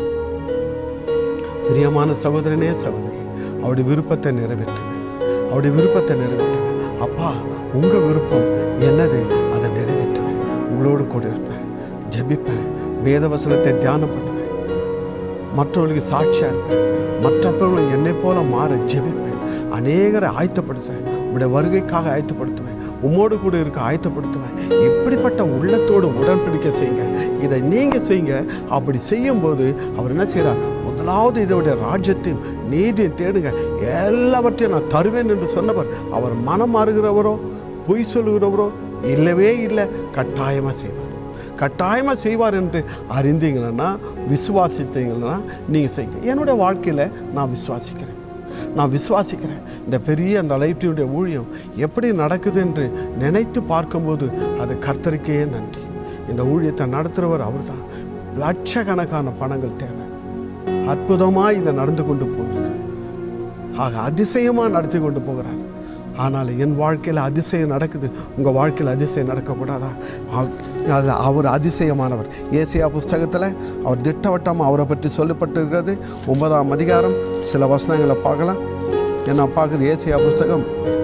பிரியமான சகோதரனே சகோதரி அவருடைய விருப்பத்தை நிறைவேற்றுங்க அவருடைய விருப்பத்தை நிறைவேற்றுங்க அப்பா உங்கள் விருப்பம் என்னது அதை நிறைவேற்றுவேன் உங்களோடு கூட இருப்பேன் ஜெபிப்பேன் வேத வசனத்தை தியானம் பண்ணுவேன் மற்றவர்களுக்கு சாட்சியாக இருப்பேன் மற்றவர்களும் என்னை போல மாற ஜெபிப்பேன் அநேகரை ஆயத்தப்படுத்துவேன் உங்களுடைய வருகைக்காக ஆயத்தப்படுத்துவேன் உம்மோடு கூட இருக்க ஆயத்தப்படுத்துவேன் இப்படிப்பட்ட உள்ளத்தோடு உடன்படிக்கை செய்யுங்க இதை நீங்கள் செய்யுங்க அப்படி செய்யும்போது அவர் என்ன செய்கிறார் முதலாவது இதோடைய ராஜ்யத்தையும் நீதியும் தேடுங்க எல்லாவற்றையும் நான் தருவேன் என்று சொன்னவர் அவர் மனம் மாறுகிறவரோ பொய் சொல்லுகிறவரோ இல்லவே இல்லை கட்டாயமாக செய்வார் கட்டாயமாக செய்வார் என்று அறிந்தீங்கன்னா விசுவாசித்தீங்கன்னா நீங்கள் செய்யுங்க என்னுடைய வாழ்க்கையில் நான் விசுவாசிக்கிறேன் நான் விசுவாசிக்கிறேன் இந்த பெரிய அந்த லைட்டினுடைய ஊழியம் எப்படி நடக்குது என்று நினைத்து பார்க்கும்போது அது கர்த்தருக்கே நன்றி இந்த ஊழியத்தை நடத்துகிறவர் அவர்தான் லட்சக்கணக்கான பணங்கள் தேவை அற்புதமாக இதை நடந்து கொண்டு போகிறது ஆக அதிசயமாக நடத்தி கொண்டு போகிறார் ஆனால் என் வாழ்க்கையில் அதிசயம் நடக்குது உங்கள் வாழ்க்கையில் அதிசயம் நடக்கக்கூடாதா அவ- அது அவர் அதிசயமானவர் ஏசியா புஸ்தகத்தில் அவர் திட்டவட்டமாக அவரை பற்றி சொல்லப்பட்டிருக்கிறது ஒன்பதாம் அதிகாரம் சில வசனங்களை பார்க்கலாம் என்ன பார்க்குது ஏசியா புஸ்தகம்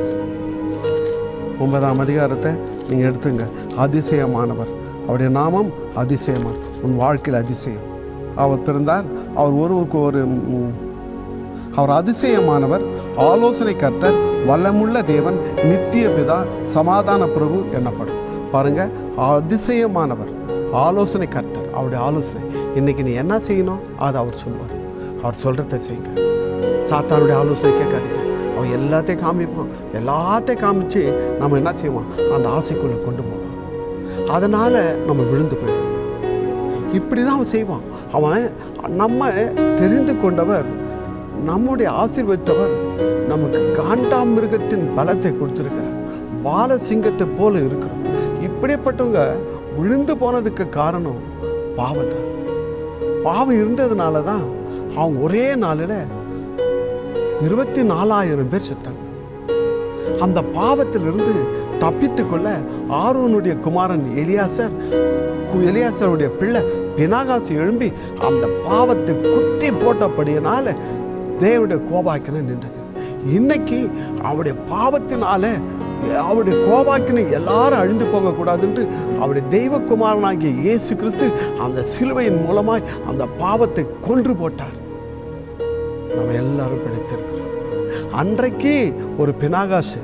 ஒன்பதாம் அதிகாரத்தை நீங்கள் எடுத்துங்க அதிசயமானவர் அவருடைய நாமம் அதிசயமான் உன் வாழ்க்கையில் அதிசயம் அவர் பிறந்தார் அவர் ஒருவருக்கு ஒரு ம், அவர் அதிசயமானவர் ஆலோசனை கர்த்தர் வல்லமுள்ள தேவன் நித்திய பிதா சமாதான பிரபு எனப்படும் பாருங்க அதிசயமானவர் ஆலோசனை கர்த்தர் அவருடைய ஆலோசனை இன்னைக்கு நீ என்ன செய்யணும் அதை அவர் சொல்லுவார் அவர் சொல்கிறத செய்யுங்க சாத்தானுடைய ஆலோசனை கேட்காதீங்க அவன் எல்லாத்தையும் காமிப்பான் எல்லாத்தையும் காமிச்சு நம்ம என்ன செய்வோம் அந்த ஆசைக்குள்ளே கொண்டு போவான் அதனால் நம்ம விழுந்து போயிடுவோம் இப்படி தான் அவன் செய்வான் அவன் நம்ம தெரிந்து கொண்டவர் நம்முடைய ஆசீர்வதித்தவர் நமக்கு காண்டாமிருகத்தின் பலத்தை கொடுத்துருக்கிறார் பால சிங்கத்தை போல இருக்கிறோம் இப்படிப்பட்டவங்க விழுந்து போனதுக்கு காரணம் பாவம் தான் பாவம் இருந்ததுனால தான் அவன் ஒரே நாளில் இருபத்தி நாலாயிரம் பேர் செத்தாங்க அந்த பாவத்திலிருந்து தப்பித்துக் கொள்ள ஆரோனுடைய குமாரன் எலியாசர் கு- எலியாசருடைய பிள்ளை பினாகாசு எழும்பி அந்த பாவத்தை குத்தி போட்டபடியினால தேவனுடைய கோபாக்கினை நின்றது இன்னைக்கு அவருடைய பாவத்தினால அவருடைய கோபாக்கினை எல்லாரும் அழிந்து போகக்கூடாதுன்று அவருடைய தெய்வகுமாரனாகிய இயேசு கிறிஸ்து அந்த சிலுவையின் மூலமாய் அந்த பாவத்தை கொன்று போட்டார் நம்ம எல்லாரும் பிழைத்திருக்கிறோம் அன்றைக்கு ஒரு பினாகாசு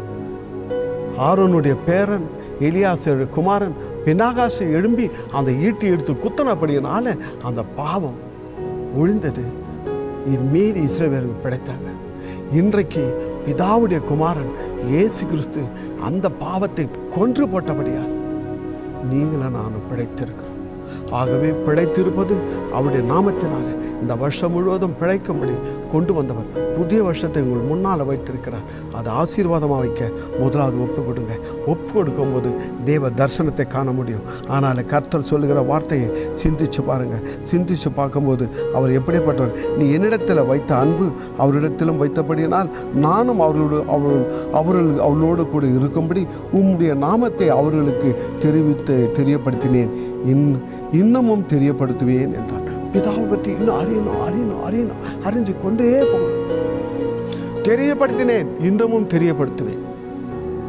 ஆரோனுடைய பேரன் எலியாசு குமாரன் பினாகாசு எழும்பி அந்த ஈட்டி எடுத்து குத்தனபடியினால அந்த பாவம் ஒழிந்தது மீறி இஸ்ரவேலுக்கு பிழைத்தாங்க இன்றைக்கு பிதாவுடைய குமாரன் இயேசு கிறிஸ்து அந்த பாவத்தை கொன்று போட்டபடியால் நீங்களும் நானும் பிழைத்திருக்கிறோம் ஆகவே பிழைத்திருப்பது அவருடைய நாமத்தினால இந்த வருஷம் முழுவதும் பிழைக்கும்படி கொண்டு வந்தவர் புதிய வருஷத்தை உங்கள் முன்னால் வைத்திருக்கிறார் அதை ஆசீர்வாதமாக வைக்க முதலாவது ஒப்பு கொடுங்க ஒப்பு கொடுக்கும்போது தேவ தரிசனத்தை காண முடியும் ஆனால் கர்த்தர் சொல்லுகிற வார்த்தையை சிந்திச்சு பாருங்க சிந்திச்சு பார்க்கும்போது அவர் எப்படிப்பட்டவர் நீ என்னிடத்தில் வைத்த அன்பு அவரிடத்திலும் வைத்தபடியினால் நானும் அவர்களோடு அவர்கள் அவர்கள் அவர்களோடு கூட இருக்கும்படி உம்முடைய நாமத்தை அவர்களுக்கு தெரிவித்து தெரியப்படுத்தினேன் இன் இன்னமும் தெரியப்படுத்துவேன் என்றார் பிதாவை பற்றி இன்னும் அறியணும் அறியணும் அறியணும் அறிஞ்சு கொண்டே போகணும் தெரியப்படுத்தினேன் இன்னமும் தெரியப்படுத்துவேன்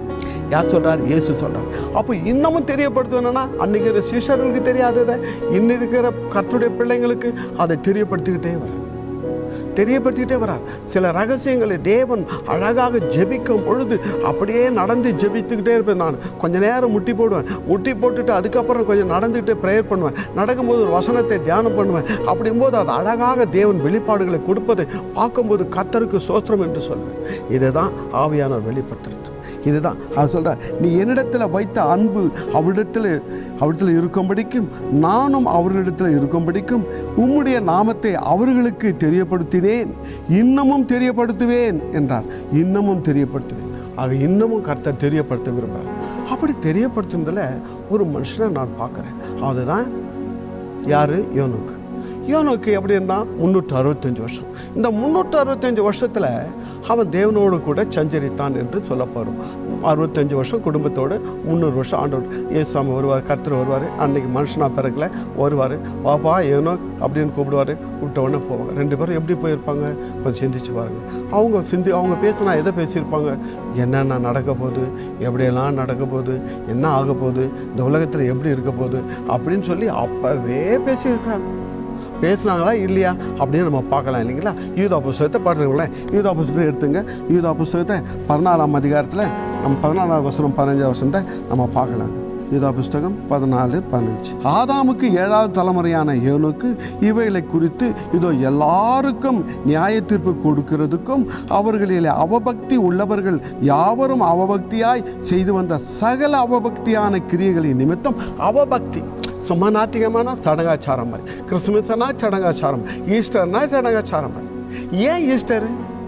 யார் சொல்றார் இயேசு சொல்றார் அப்போ இன்னமும் தெரியப்படுத்தணும்னா அன்னைக்கு இருக்கிற சிஷர்களுக்கு தெரியாததை இன்னும் இருக்கிற கர்த்தருடைய பிள்ளைங்களுக்கு அதை தெரியப்படுத்திக்கிட்டே வர தெரியப்படுத்திக்கிட்டே வரார் சில ரகசியங்களை தேவன் அழகாக ஜெபிக்கும் பொழுது அப்படியே நடந்து ஜெபித்துக்கிட்டே இருப்பேன் நான் கொஞ்ச நேரம் முட்டி போடுவேன் முட்டி போட்டுட்டு அதுக்கப்புறம் கொஞ்சம் நடந்துக்கிட்டு ப்ரேயர் பண்ணுவேன் நடக்கும்போது ஒரு வசனத்தை தியானம் பண்ணுவேன் அப்படிங்கும்போது அது அழகாக தேவன் வெளிப்பாடுகளை கொடுப்பதை பார்க்கும்போது கர்த்தருக்கு சோத்திரம் என்று சொல்வேன் இதுதான் ஆவியானவர் வெளிப்படுத்துறது இதுதான் அது சொல்கிறார் நீ என்னிடத்தில் வைத்த அன்பு அவரிடத்தில் அவரிடத்தில் இருக்கும்படிக்கும் நானும் அவர்களிடத்தில் இருக்கும்படிக்கும் உம்முடைய நாமத்தை அவர்களுக்கு தெரியப்படுத்தினேன் இன்னமும் தெரியப்படுத்துவேன் என்றார் இன்னமும் தெரியப்படுத்துவேன் ஆக இன்னமும் கர்த்தர் தெரியப்படுத்த விரும்புகிறார் அப்படி தெரியப்படுத்துனதில் ஒரு மனுஷனை நான் பார்க்குறேன் அதுதான் யார் யோனுக்கு யோனுக்கு எப்படி இருந்தான் முந்நூற்று அறுபத்தஞ்சு வருஷம் இந்த முந்நூற்று அறுபத்தஞ்சு வருஷத்தில் அவன் தேவனோடு கூட சஞ்சரித்தான் என்று சொல்லப்படும் அறுபத்தஞ்சு வருஷம் குடும்பத்தோடு முந்நூறு வருஷம் ஆண்டவர் இயேசுவாமி வருவார் கர்த்தர் வருவார் அன்னைக்கு மனுஷனா பிறகுல வருவார் வாப்பா ஏனோ அப்படின்னு கூப்பிடுவார் கூப்பிட்ட உடனே போவாங்க ரெண்டு பேரும் எப்படி போயிருப்பாங்க கொஞ்சம் சிந்திச்சு பாருங்க அவங்க சிந்தி அவங்க பேசினா எதை பேசியிருப்பாங்க என்னென்ன நடக்க போகுது எப்படியெல்லாம் நடக்க போகுது என்ன ஆக போகுது இந்த உலகத்தில் எப்படி இருக்க போகுது அப்படின்னு சொல்லி அப்போவே பேசியிருக்கிறாங்க பேசுனாங்களா இல்லையா அப்படின்னு நம்ம பார்க்கலாம் இல்லைங்களா யூதா புஸ்தகத்தை பாடுறீங்களேன் யூதா புஸ்தகத்தை எடுத்துங்க யூதா புஸ்தகத்தை பதினாலாம் அதிகாரத்தில் நம்ம பதினாலாம் வசனம் பதினஞ்சாம் வசனத்தை நம்ம பார்க்கலாம் யூதா புஸ்தகம் பதினாலு பதினஞ்சு ஆதாமுக்கு ஏழாவது தலைமுறையான ஏனுக்கு இவைகளை குறித்து இதோ எல்லாருக்கும் நியாய தீர்ப்பு கொடுக்கிறதுக்கும் அவர்களிலே அவபக்தி உள்ளவர்கள் யாவரும் அவபக்தியாய் செய்து வந்த சகல அவபக்தியான கிரியைகளின் நிமித்தம் அவபக்தி சும்மா நாட்டிகமான சடங்காச்சாரம் மாதிரி கிறிஸ்துமஸ்னா சடங்காச்சாரம் ஈஸ்டர்னா சடங்காச்சாரம் மாதிரி ஏன் ஈஸ்டரு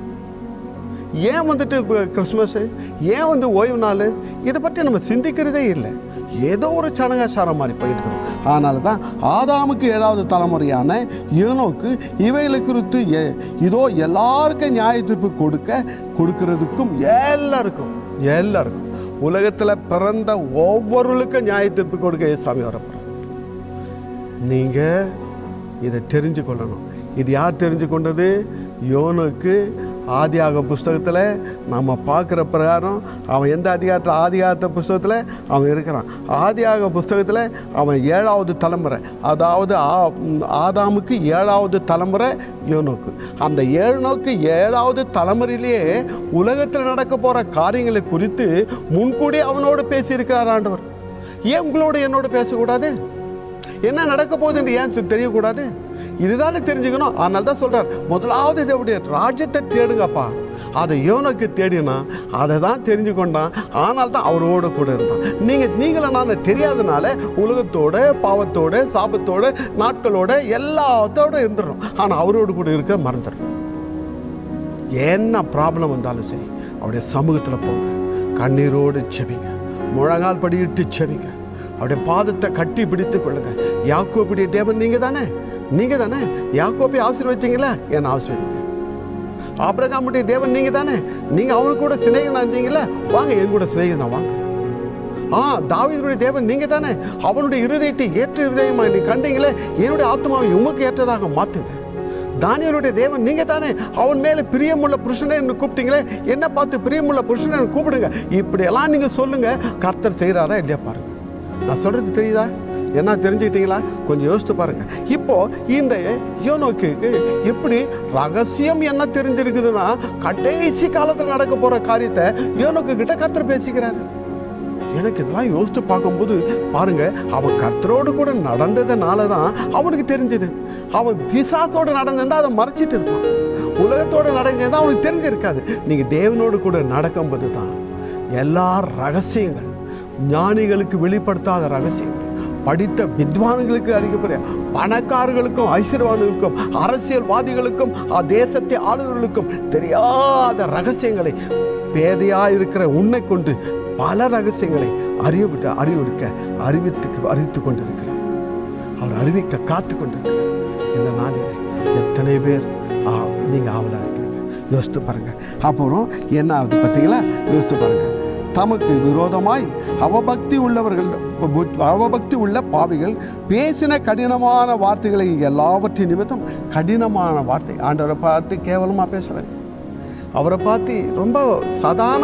ஏன் வந்துட்டு இப்போ கிறிஸ்மஸ்ஸு ஏன் வந்து ஓய்வு நாள் இதை பற்றி நம்ம சிந்திக்கிறதே இல்லை ஏதோ ஒரு சடங்காச்சாரம் மாதிரி போயிருக்கிறோம் அதனால தான் ஆதாமுக்கு ஏழாவது தலைமுறையான யூனோக்கு இவைகளை குறித்து எ- இதோ எல்லாருக்கும் நியாய தீர்ப்பு கொடுக்க கொடுக்கிறதுக்கும் எல்லாருக்கும் எல்லாருக்கும் உலகத்தில் பிறந்த ஒவ்வொருவருக்கும் நியாய தீர்ப்பு கொடுக்க சாமி வரப்போகிறோம் நீங்கள் இதை தெரிஞ்சு கொள்ளணும் இது யார் தெரிஞ்சு கொண்டது யோனுக்கு ஆதியாகம் புஸ்தகத்தில் நம்ம பார்க்குற பிரகாரம் அவன் எந்த அதிகாரத்தில் ஆதியாகத்த புஸ்தகத்தில் அவன் இருக்கிறான் ஆதியாகம் புஸ்தகத்தில் அவன் ஏழாவது தலைமுறை அதாவது ஆ- ம், ஆதாமுக்கு ஏழாவது தலைமுறை யோனோக்கு அந்த ஏழனோக்கு ஏழாவது தலைமுறையிலேயே உலகத்தில் நடக்க போகிற காரியங்களை குறித்து முன்கூடி அவனோடு பேசியிருக்கிறார் ஆண்டவர் ஏன் உங்களோட என்னோட பேசக்கூடாது என்ன நடக்க போகுது என்று ஏன் தெ- தெரியக்கூடாது இதுதானே தெரிஞ்சுக்கணும் அதனால தான் சொல்றார் முதலாவது இதோடைய ராஜ்யத்தை தேடுங்கப்பா அதை யோனுக்கு தேடினா அதை தான் தெரிஞ்சு கொண்டான் ஆனால் தான் அவரோட கூட இருந்தான் நீங்கள் நீங்கள நான் தெரியாதனால உலகத்தோட பாவத்தோட சாபத்தோட நாட்களோட எல்லாத்தோட இருந்துடுறோம் ஆனால் அவரோடு கூட இருக்க மறந்துடுறோம் என்ன ப்ராப்ளம் வந்தாலும் சரி அவருடைய சமூகத்தில் போங்க கண்ணீரோடு செபிங்க முழங்கால் படியிட்டு செபிங்க அவருடைய பாதத்தை கட்டி பிடித்து கொள்ளுங்க யாக்கோப்புடைய தேவன் நீங்கள் தானே நீங்கள் தானே யாக்கோப்பை ஆசீர்வதித்தீங்களா என்னை ஆசீர்வதிங்க ஆபிரகாமுடைய தேவன் நீங்கள் தானே நீங்கள் அவனு கூட சிநேகனா இருந்தீங்களா வாங்க என் கூட சிநேகனா வாங்க ஆ தாவீதுடைய தேவன் நீங்கள் தானே அவனுடைய இருதயத்தை ஏற்ற இருதயமா நீ கண்டீங்களே என்னுடைய ஆத்மாவை உமக்கு ஏற்றதாக மாற்றுங்க தானியலுடைய தேவன் நீங்கள் தானே அவன் மேலே பிரியமுள்ள புருஷனே என்று கூப்பிட்டீங்களே என்ன பார்த்து பிரியமுள்ள புருஷனை கூப்பிடுங்க இப்படியெல்லாம் நீங்கள் சொல்லுங்கள் கர்த்தர் செய்கிறாரா இல்லையா பாருங்க நான் சொல்கிறது தெரியுதா என்ன தெரிஞ்சுக்கிட்டீங்களா கொஞ்சம் யோசித்து பாருங்க இப்போ இந்த யோனோக்கு எப்படி ரகசியம் என்ன தெரிஞ்சிருக்குதுன்னா கடைசி காலத்தில் நடக்க போகிற காரியத்தை யோனோக்கு கிட்ட கர்த்தர் பேசிக்கிறாரு எனக்கு இதெல்லாம் யோசித்து பார்க்கும்போது பாருங்க அவன் கர்த்தரோடு கூட நடந்ததுனால தான் அவனுக்கு தெரிஞ்சது அவன் பிசாசோடு நடந்திருந்தா அதை மறைச்சிட்டு இருப்பான் உலகத்தோடு நடந்ததா அவனுக்கு தெரிஞ்சிருக்காது நீங்கள் தேவனோடு கூட நடக்கும்போது தான் எல்லா ரகசியங்கள் ஞானிகளுக்கு வெளிப்படுத்தாத ரகசியங்கள் படித்த வித்வான்களுக்கு அளிக்கப்படுற பணக்காரர்களுக்கும் ஐஸ்வர்வான்களுக்கும் அரசியல்வாதிகளுக்கும் ஆ தேசத்தை ஆளுநர்களுக்கும் தெரியாத ரகசியங்களை பேதையாக இருக்கிற உன்னை கொண்டு பல ரகசியங்களை அறிவிக்க அறிவிக்க அறிவித்து அறிவித்து கொண்டிருக்கிறார் அவர் அறிவிக்க காத்து கொண்டிருக்கிறார் இந்த நாளில் எத்தனை பேர் ஆ, நீங்க ஆவலா இருக்கிறீங்க யோசித்து பாருங்க அப்புறம் என்ன ஆகுது பார்த்தீங்களா யோசித்து பாருங்க தமக்கு விரோதமாய் அவபக்தி உள்ளவர்கள் புத்- அவபக்தி உள்ள பாவிகள் பேசின கடினமான வார்த்தைகளை எல்லாவற்றின் நிமித்தம் கடினமான வார்த்தை ஆண்டவரை பார்த்து கேவலமாக பேசுகிறாங்க அவரை பார்த்து ரொம்ப சாதாரணமாக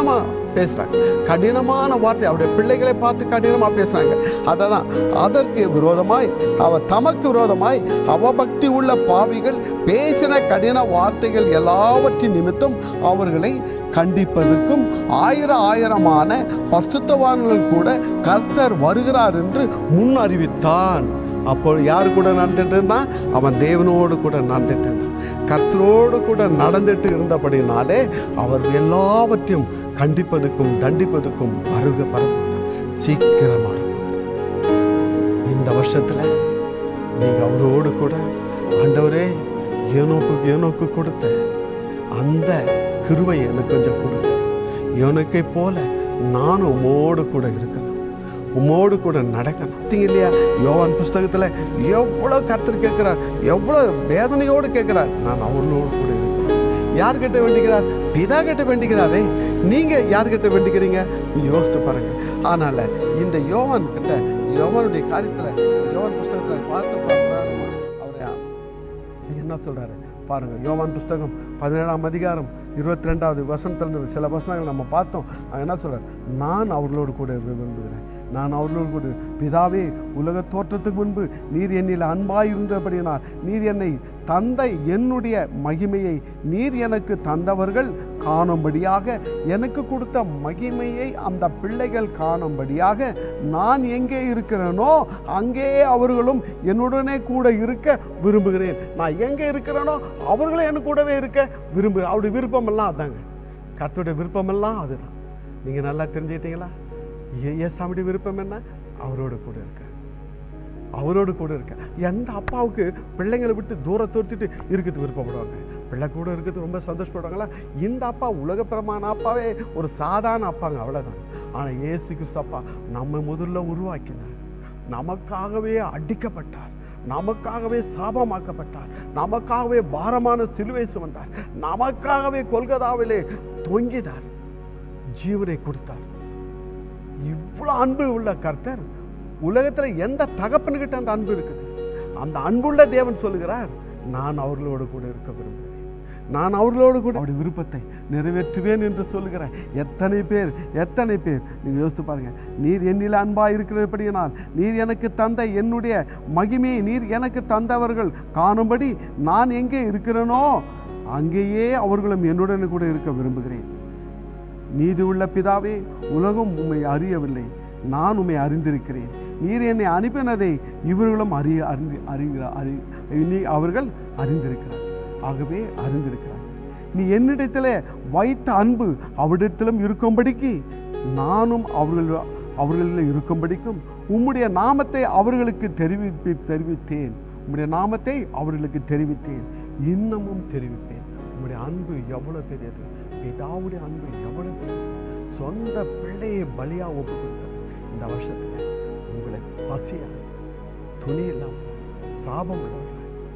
பேசுகிறாங்க கடினமான வார்த்தை அவருடைய பிள்ளைகளை பார்த்து கடினமாக பேசுகிறாங்க அதை தான் அதற்கு விரோதமாய் அவர் தமக்கு விரோதமாய் அவபக்தி உள்ள பாவிகள் பேசின கடின வார்த்தைகள் எல்லாவற்றின் நிமித்தம் அவர்களை கண்டிப்பதற்கும் ஆயிரம் ஆயிரமான பரிசுத்தவான்கள் கூட கர்த்தர் வருகிறார் என்று முன் அறிவித்தான் அப்போ யார் கூட நடந்துட்டு இருந்தான் அவன் தேவனோடு கூட நடந்துட்டு இருந்தான் கர்த்தரோடு கூட நடந்துட்டு இருந்தபடினாலே அவர் எல்லாவற்றையும் கண்டிப்பதற்கும் தண்டிப்பதற்கும் வருக பரப்புகிறார் சீக்கிரமாக இந்த வருஷத்தில் நீங்கள் அவரோடு கூட ஆண்டவரே ஏனோக்கு ஏனோக்கு கொடுத்த அந்த கிருவை எனக்கு கொஞ்சம் கொடுங்க யோனுக்கை போல நானும் உமோடு கூட இருக்கணும் உமோடு கூட நடக்கணும் பார்த்தீங்க இல்லையா யோவான் புஸ்தகத்தில் எவ்வளோ கருத்து கேட்குறார் எவ்வளோ வேதனையோடு கேட்குறார் நான் அவர்களோடு கூட இருக்கிறேன் யார்கிட்ட வேண்டிக்கிறார் பிதா கிட்ட வேண்டிக்கிறாரே நீங்கள் யார்கிட்ட வேண்டிக்கிறீங்க யோசித்து பாருங்க அதனால் இந்த யோவான் கிட்ட யோவானுடைய காரியத்தில் யோவான் புஸ்தகத்தில் பார்த்து பார்க்குறாரு அவரை என்ன சொல்றாரு பாருங்க யோவான் புஸ்தகம் பதினேழாம் அதிகாரம் இருபத்தி ரெண்டாவது வசனத்திலிருந்து சில வசனங்கள் நம்ம பார்த்தோம் அவன் என்ன சொல்றார் நான் அவர்களோடு கூட விரும்புகிறேன் நான் அவர்களோடு கூட பிதாவே உலக தோற்றத்துக்கு முன்பு நீர் என்னில் அன்பாய் இருந்தபடியினால் நீர் என்னை தந்தை என்னுடைய மகிமையை நீர் எனக்கு தந்தவர்கள் காணும்படியாக எனக்கு கொடுத்த மகிமையை அந்த பிள்ளைகள் காணும்படியாக நான் எங்கே இருக்கிறேனோ அங்கே அவர்களும் என்னுடனே கூட இருக்க விரும்புகிறேன் நான் எங்கே இருக்கிறேனோ அவர்களும் என் கூடவே இருக்க விரும்புகிறேன் அவருடைய விருப்பமெல்லாம் அதாங்க கர்த்தருடைய விருப்பமெல்லாம் அதுதான் நீங்கள் நல்லா தெரிஞ்சுக்கிட்டீங்களா ஏ- ஏசாமியுடைய விருப்பம் என்ன அவரோடு கூட இருக்க அவரோடு கூட இருக்க எந்த அப்பாவுக்கு பிள்ளைங்களை விட்டு தூர துரத்திட்டு இருக்கிறது விருப்பப்படுவாங்க பிள்ளை கூட இருக்கிறது ரொம்ப சந்தோஷப்படுவாங்களா இந்த அப்பா உலகப்பிரமான அப்பாவே ஒரு சாதாரண அப்பாங்க அவ்வளோதான் ஆனால் இயேசு கிறிஸ்து அப்பா நம்ம முதல்ல உருவாக்கினார் நமக்காகவே அடிக்கப்பட்டார் நமக்காகவே சாபமாக்கப்பட்டார் நமக்காகவே பாரமான சிலுவை சுமந்தார் நமக்காகவே கொல்கதாவிலே தொங்கினார் ஜீவனை கொடுத்தார் இவ்வளோ அன்பு உள்ள கர்த்தர் உலகத்தில் எந்த தகப்பனுக்கிட்ட அந்த அன்பு இருக்குது அந்த அன்புள்ள தேவன் சொல்லுகிறார் நான் அவர்களோடு கூட இருக்க விரும்புகிறேன் நான் அவர்களோடு கூட அவருடைய விருப்பத்தை நிறைவேற்றுவேன் என்று சொல்லுகிறேன் எத்தனை பேர் எத்தனை பேர் நீங்கள் யோசித்து பாருங்க நீர் என்னில் அன்பாக இருக்கிறபடியினால் நீர் எனக்கு தந்த என்னுடைய மகிமையை நீர் எனக்கு தந்தவர்கள் காணும்படி நான் எங்கே இருக்கிறேனோ அங்கேயே அவர்களும் என்னுடன் கூட இருக்க விரும்புகிறேன் நீதி உள்ள பிதாவே உலகம் உம்மை அறியவில்லை நான் உம்மை அறிந்திருக்கிறேன் நீர் என்னை அனுப்பினதை இவர்களும் அறிய அறிந்து அறிகிறார் அறி நீ அவர்கள் அறிந்திருக்கிறார் ஆகவே அறிந்திருக்கிறார் நீ என்னிடத்தில் வைத்த அன்பு அவரிடத்திலும் இருக்கும்படிக்கு நானும் அவர்கள் அவர்களில் இருக்கும்படிக்கும் உம்முடைய நாமத்தை அவர்களுக்கு தெரிவிப்பி தெரிவித்தேன் உம்முடைய நாமத்தை அவர்களுக்கு தெரிவித்தேன் இன்னமும் தெரிவிப்பேன் உம்முடைய அன்பு எவ்வளவு பெரியது பிதாவுடைய அன்பு எவ்வளவு பெரியது சொந்த பிள்ளையை பலியா ஒப்பு கொடுத்தது இந்த வருஷத்துல உங்களை பசியா துணி இல்லாமல் சாபம் உள்ளவர்கள்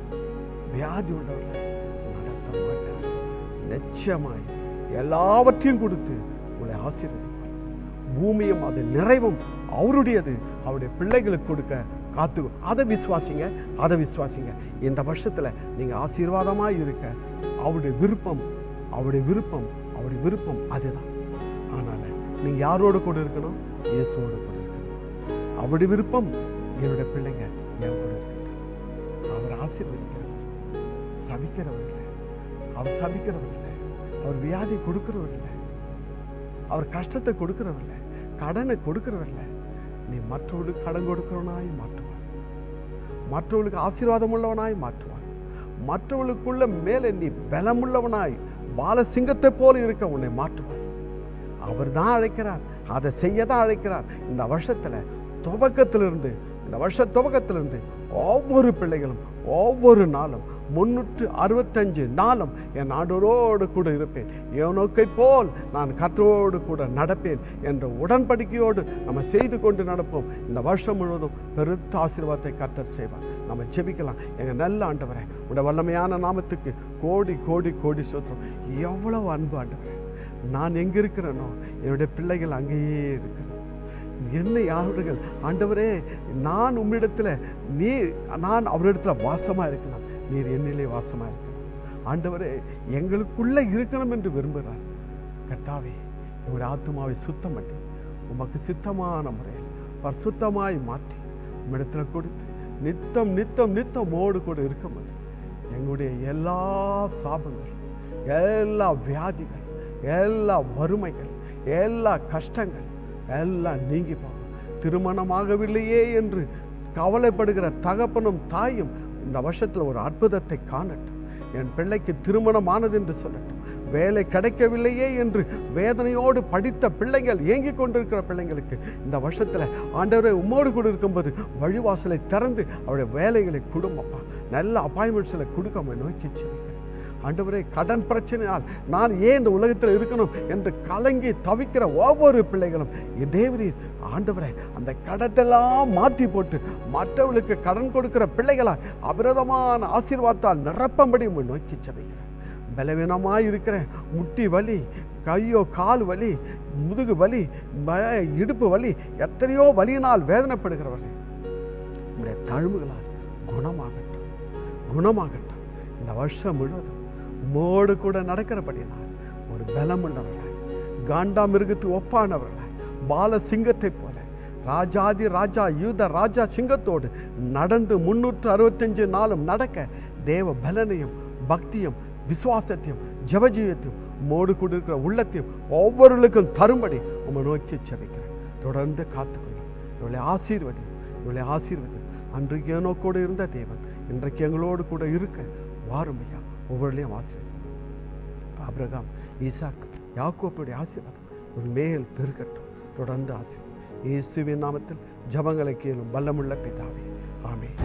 வியாதி உள்ளவர்கள் நடத்த மாட்டார் நிச்சயமாய் எல்லாவற்றையும் கொடுத்து உங்களை ஆசீர்வதிப்பார் பூமியும் அது நிறைவும் அவருடையது அவருடைய பிள்ளைகளுக்கு கொடுக்க காத்து அதை விசுவாசிங்க அதை விசுவாசிங்க இந்த வருஷத்துல நீங்க ஆசீர்வாதமா இருக்க அவருடைய விருப்பம் அவருடைய விருப்பம் அவருடைய விருப்பம் அதுதான் அதனால நீங்க யாரோடு கூட இருக்கணும் இயேசுவோடு கூட இருக்கணும் அவருடைய விருப்பம் என்னுடைய பிள்ளைங்க என் கூட இருக்கட்டும் அவர் ஆசீர்வதிக்கிறவர் சபிக்கிறவர் இல்லை அவர் சபிக்கிறவர் இல்லை அவர் வியாதி கொடுக்கிறவர் இல்லை அவர் கஷ்டத்தை கொடுக்கிறவர் இல்லை கடனை கொடுக்கிறவர் இல்லை நீ மற்றவர்களுக்கு கடன் கொடுக்கிறவனாய் மாற்றுவார் மற்றவர்களுக்கு ஆசீர்வாதம் உள்ளவனாய் மாற்றுவார் மற்றவர்களுக்குள்ள மேலே நீ பலமுள்ளவனாய் பாலசிங்கத்தை போல இருக்க உன்னை மாற்றுவார் அவர் தான் அழைக்கிறார் அதை செய்ய தான் அழைக்கிறார் இந்த வருஷத்துல துவக்கத்திலிருந்து இந்த வருஷ துவக்கத்திலிருந்து ஒவ்வொரு பிள்ளைகளும் ஒவ்வொரு நாளும் முன்னூற்று அறுபத்தஞ்சு நாளும் என் ஆண்டவரோடு கூட இருப்பேன் எவனோக்கை போல் நான் கற்றோடு கூட நடப்பேன் என்ற உடன்படிக்கையோடு நம்ம செய்து கொண்டு நடப்போம் இந்த வருஷம் முழுவதும் பெருத்த ஆசீர்வாதத்தை கர்த்தர் செய்வார் நம்ம ஜெபிக்கலாம் எங்கள் நல்ல ஆண்டவரே உடைய வல்லமையான நாமத்துக்கு கோடி கோடி கோடி சோத்திரம் எவ்வளவு அன்பு ஆண்டவரே நான் எங்கே இருக்கிறேனோ என்னுடைய பிள்ளைகள் அங்கேயே இருக்கிறேன் என்னை யாருடைய ஆண்டவரே நான் உம்மிடத்தில் நீ நான் அவரிடத்தில் வாசமாக இருக்கலாம் நீர் என்னிலே வாசமாக இருக்கணும் ஆண்டவரே எங்களுக்குள்ளே இருக்கணும் என்று விரும்புகிறார் கர்த்தாவே எங்களுடைய ஆத்மாவை சுத்தம் பண்ணி உமக்கு சித்தமான முறையில் பரிசுத்தமாய் மாற்றி உம்மிடத்தில் கொடுத்து நித்தம் நித்தம் நித்தம் மோடு கூட இருக்கும்போது எங்களுடைய எல்லா சாபங்கள் எல்லா வியாதிகள் எல்லா வறுமைகள் எல்லா கஷ்டங்கள் எல்லாம் நீங்கி போகும் திருமணமாகவில்லையே என்று கவலைப்படுகிற தகப்பனும் தாயும் இந்த வருஷத்தில் ஒரு அற்புதத்தை காணட்டும் என் பிள்ளைக்கு திருமணமானது என்று சொல்லட்டும் வேலை கிடைக்கவில்லையே என்று வேதனையோடு படித்த பிள்ளைகள் ஏங்கிக் கொண்டிருக்கிற பிள்ளைங்களுக்கு இந்த வருஷத்தில் ஆண்டவரை உம்மோடு கூட இருக்கும்போது வழிவாசலை திறந்து அவருடைய வேலைகளை கொடுங்கப்பா நல்ல அப்பாயின்மெண்ட்ஸில் கொடுக்க அவனை நோக்கி செல்கிறேன் ஆண்டவரே கடன் பிரச்சனையால் நான் ஏன் இந்த உலகத்தில் இருக்கணும் என்று கலங்கி தவிக்கிற ஒவ்வொரு பிள்ளைகளும் தேவரீர் ஆண்டவரே அந்த கடத்தெல்லாம் மாற்றி போட்டு மற்றவர்களுக்கு கடன் கொடுக்கிற பிள்ளைகளா அபிரதமான ஆசீர்வாதத்தால் நிரப்பம்படி உம்மை நோக்கி செல்கிறேன் பலவீனமாக இருக்கிற முட்டி வலி கையோ கால் வலி முதுகு வலி ம- இடுப்பு வலி எத்தனையோ வலியினால் வேதனைப்படுகிறவர்கள் உங்களுடைய தழும்புகளால் குணமாகட்டும் குணமாகட்டும் இந்த வருஷம் முழுவதும் உம்மோடு கூட நடக்கிறபடினால் ஒரு பலம் உள்ளவர்களாய் காண்டா மிருகத்துக்கு ஒப்பானவர்களாய் பால சிங்கத்தை போல ராஜாதி ராஜா யூத ராஜா சிங்கத்தோடு நடந்து முன்னூற்று அறுபத்தஞ்சு நாளும் நடக்க தேவ பலனையும் பக்தியும் விசுவாசத்தையும் ஜபஜீவியத்தையும் மோடு கூட இருக்கிற உள்ளத்தையும் ஒவ்வொருவருக்கும் தரும்படி உம்மை நோக்கி செபிக்கிறேன் தொடர்ந்து காத்துக்கொள்ளும் இவளை ஆசீர்வதி இவளை ஆசீர்வதி அன்றைக்கு ஏனோக்கோடு இருந்த தேவன் இன்றைக்கு எங்களோடு கூட இருக்க வாருமையா ஒவ்வொருளையும் ஆசீர்வதி ஆபிரகாம் ஈசாக் யாக்கோப்புடைய ஆசீர்வாதம் ஒரு மேல் பெருகட்டும் தொடர்ந்து ஆசீர்வாதம் இயேசுவின் நாமத்தில் ஜபங்களை கேளும் வல்லமுள்ள பிதாவே ஆமென்